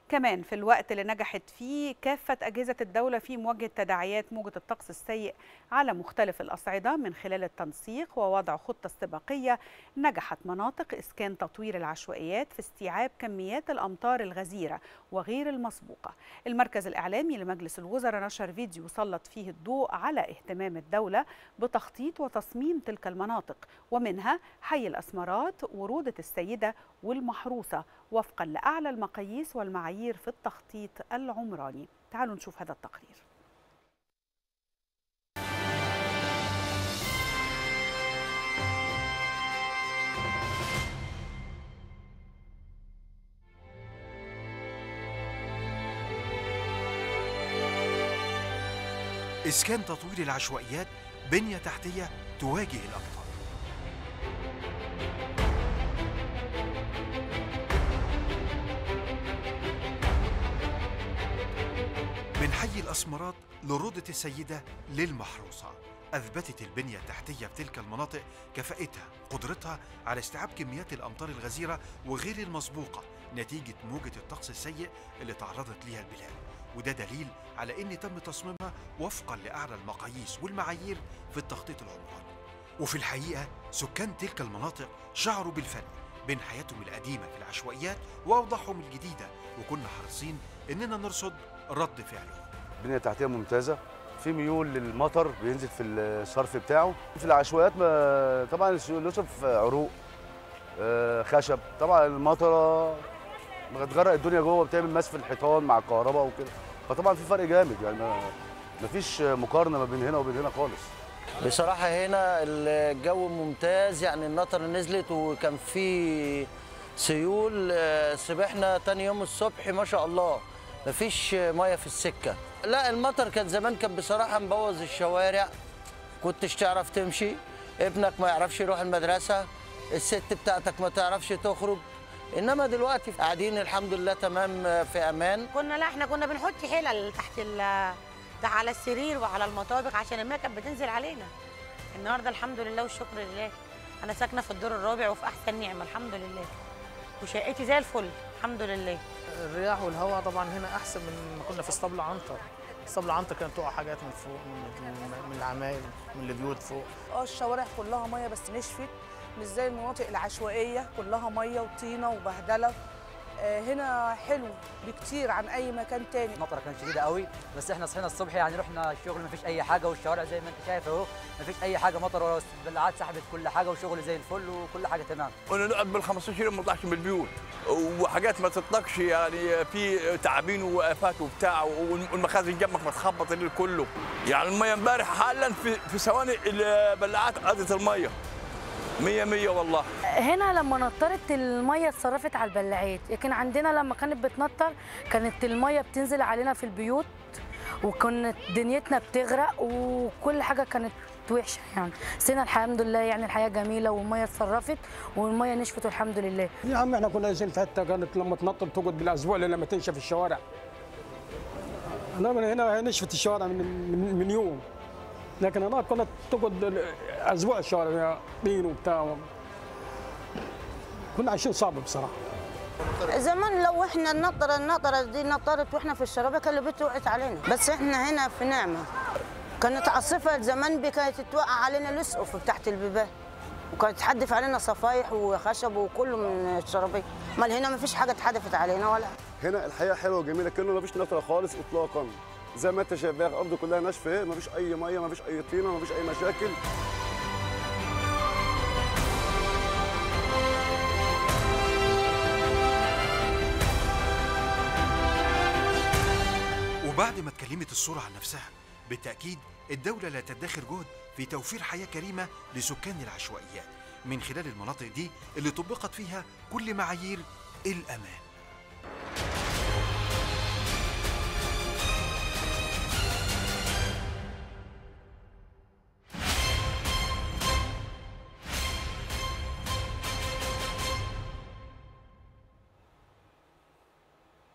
كمان في الوقت اللي نجحت فيه كافة أجهزة الدولة في مواجهة تداعيات موجة الطقس السيء على مختلف الأصعدة من خلال التنسيق ووضع خطة استباقية نجحت مناطق إسكان تطوير العشوائيات في استيعاب كميات الأمطار الغزيرة وغير المسبوقة المركز الإعلامي لمجلس الوزراء نشر فيديو سلط فيه الضوء على اهتمام الدولة بتخطيط وتصميم تلك المناطق ومنها حي الأسمرات ورودة السيدة والمحروسة وفقا لأعلى المقاييس والمعايير في التخطيط العمراني تعالوا نشوف هذا التقرير إسكان تطوير العشوائيات بنية تحتية تواجه الأمطار من حي الأسمرات لرودة السيدة للمحروسة أثبتت البنية التحتية في تلك المناطق كفاءتها قدرتها على استيعاب كميات الأمطار الغزيرة وغير المسبوقة نتيجة موجة الطقس السيء اللي تعرضت ليها البلاد وده دليل على ان تم تصميمها وفقا لاعلى المقاييس والمعايير في التخطيط العمراني وفي الحقيقه سكان تلك المناطق شعروا بالفرق بين حياتهم القديمه في العشوائيات واوضاعهم الجديده وكنا حريصين اننا نرصد رد فعلهم بنيه تحتيه ممتازه في ميول للمطر بينزل في الصرف بتاعه في العشوائيات ما طبعا يوسف عروق آه، خشب طبعا المطره بتغرق الدنيا جوه بتعمل مس في الحيطان مع الكهرباء وكده فطبعا في فرق جامد يعني ما فيش مقارنه ما بين هنا وبين هنا خالص بصراحة هنا الجو ممتاز يعني النطر نزلت وكان في سيول آه، سبحنا تاني يوم الصبح ما شاء الله مفيش مية في السكة لا المطر كان زمان كان بصراحة مبوظ الشوارع كنتش تعرف تمشي ابنك ما يعرفش يروح المدرسة الست بتاعتك ما تعرفش تخرج انما دلوقتي قاعدين الحمد لله تمام في امان كنا لا احنا كنا بنحط حلل تحت ال تحت على السرير وعلى المطابق عشان الميه كانت بتنزل علينا النهارده الحمد لله والشكر لله انا ساكنه في الدور الرابع وفي احسن نعمه الحمد لله وشقتي زي الفل الحمد لله الرياح والهواء طبعا هنا احسن من ما كنا في اسطبل عنتر اسطبل عنتر كانت تقع حاجات من فوق من, من العماير من البيوت فوق اه الشوارع كلها ميه بس نشفت مش زي المناطق العشوائيه كلها ميه وطينه وبهدله آه، هنا حلو بكتير عن اي مكان تاني المطره كانت شديده قوي بس احنا صحينا الصبح يعني رحنا الشغل مفيش اي حاجه والشوارع زي ما انت شايف اهو مفيش اي حاجه مطر ولا البلاعات سحبت كل حاجه وشغل زي الفل وكل حاجه تمام كنا نقعد بال 15 يوم ما نطلعش من البيوت وحاجات ما تطلقش يعني في تعابين ووقفات وبتاع والمخازن جنبك متخبط الليل كله يعني الميه امبارح حالا في في ثواني البلاعات قضت الميه مية مية والله هنا لما نطرت المية اتصرفت على البلاعات لكن عندنا لما كانت بتنطر كانت المية بتنزل علينا في البيوت وكانت دنيتنا بتغرق وكل حاجة كانت وحشة يعني بس هنا الحمد لله يعني الحياة جميلة والمية اتصرفت والمية نشفت والحمد لله يا عم احنا كنا عايشين في حتة كانت لما تنطر تقعد بالأسبوع لما تنشف الشوارع أنا من هنا نشفت الشوارع من, من, من يوم لكن هناك كانت تقعد اسبوع الشوارع طين وبتاع كنا عايشين صعب بصراحه زمان لو احنا النطره النطره دي نطرت واحنا في الشرابه كان البيت وقعت علينا بس احنا هنا في نعمه كانت عاصفه زمان بي كانت توقع علينا الاسقف تحت البيبان وكانت تحدف علينا صفايح وخشب وكله من الشرابيه امال هنا ما فيش حاجه اتحدفت علينا ولا هنا الحياه حلوه وجميله كانه ما فيش نطره خالص اطلاقا زي ما انت شايف الارض كلها ناشفه ما فيش اي ميه ما فيش اي طينه ما فيش اي مشاكل وبعد ما اتكلمت الصورة عن نفسها بالتأكيد الدولة لا تدخر جهد في توفير حياة كريمة لسكان العشوائيات من خلال المناطق دي اللي طبقت فيها كل معايير الأمان